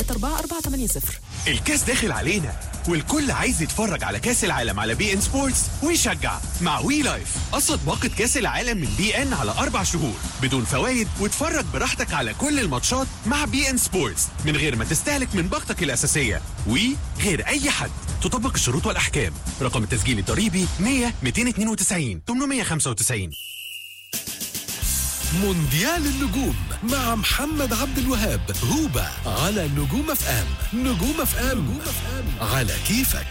480 الكاس داخل علينا والكل عايز يتفرج على كاس العالم على بي ان سبورتس ويشجع مع وي لايف قصد باقة كاس العالم من بي ان على اربع شهور بدون فوائد واتفرج براحتك على كل الماتشات مع بي ان سبورتس من غير ما تستهلك من باقتك الاساسيه وي غير اي حد تطبق الشروط والاحكام رقم التسجيل الضريبي 100 292 895 مونديال النجوم مع محمد عبد الوهاب هوبا على نجوم اف ام نجوم اف ام على كيفك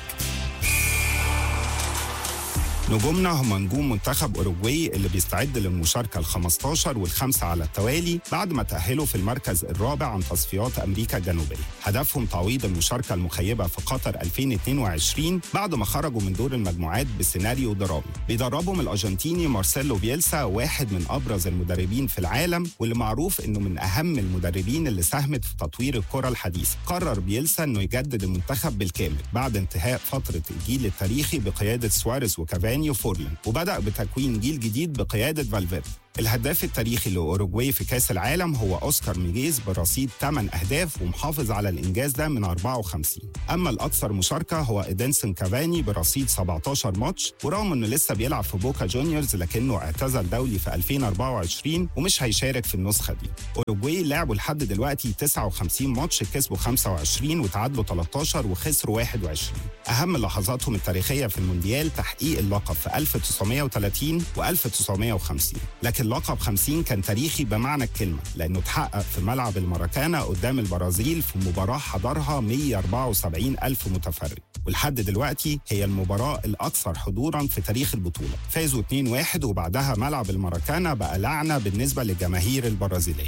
نجومنا هم نجوم منتخب أوروجواي اللي بيستعد للمشاركة ال 15 والخامسة على التوالي بعد ما تأهلوا في المركز الرابع عن تصفيات أمريكا الجنوبية هدفهم تعويض المشاركة المخيبة في قطر 2022 بعد ما خرجوا من دور المجموعات بسيناريو درامي بيدربهم الأرجنتيني مارسيلو بيلسا واحد من أبرز المدربين في العالم واللي معروف إنه من أهم المدربين اللي ساهمت في تطوير الكرة الحديثة قرر بيلسا إنه يجدد المنتخب بالكامل بعد انتهاء فترة الجيل التاريخي بقيادة سواريز وكافاني وفورلان وبدأ بتكوين جيل جديد بقيادة فالفيردي الهداف التاريخي لأوروجواي في كأس العالم هو أوسكار ميجيز برصيد 8 أهداف ومحافظ على الإنجاز ده من 54 أما الأكثر مشاركة هو إيدنسون كافاني برصيد 17 ماتش ورغم إنه لسه بيلعب في بوكا جونيورز لكنه اعتزل دولي في 2024 ومش هيشارك في النسخة دي أوروجواي لعبوا لحد دلوقتي 59 ماتش كسبوا 25 وتعادلوا 13 وخسروا 21 أهم لحظاتهم التاريخية في المونديال تحقيق اللقب في 1930 و1950 لكن لقب 50 كان تاريخي بمعنى الكلمة لأنه اتحقق في ملعب الماراكانا قدام البرازيل في مباراة حضرها 174 ألف متفرج ولحد دلوقتي هي المباراة الأكثر حضورا في تاريخ البطولة فازوا 2-1 وبعدها ملعب الماراكانا بقى لعنة بالنسبة للجماهير البرازيلية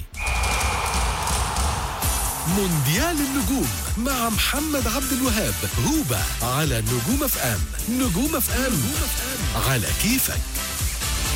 مونديال النجوم مع محمد عبد الوهاب هوبا على نجوم اف ام نجوم اف ام على كيفك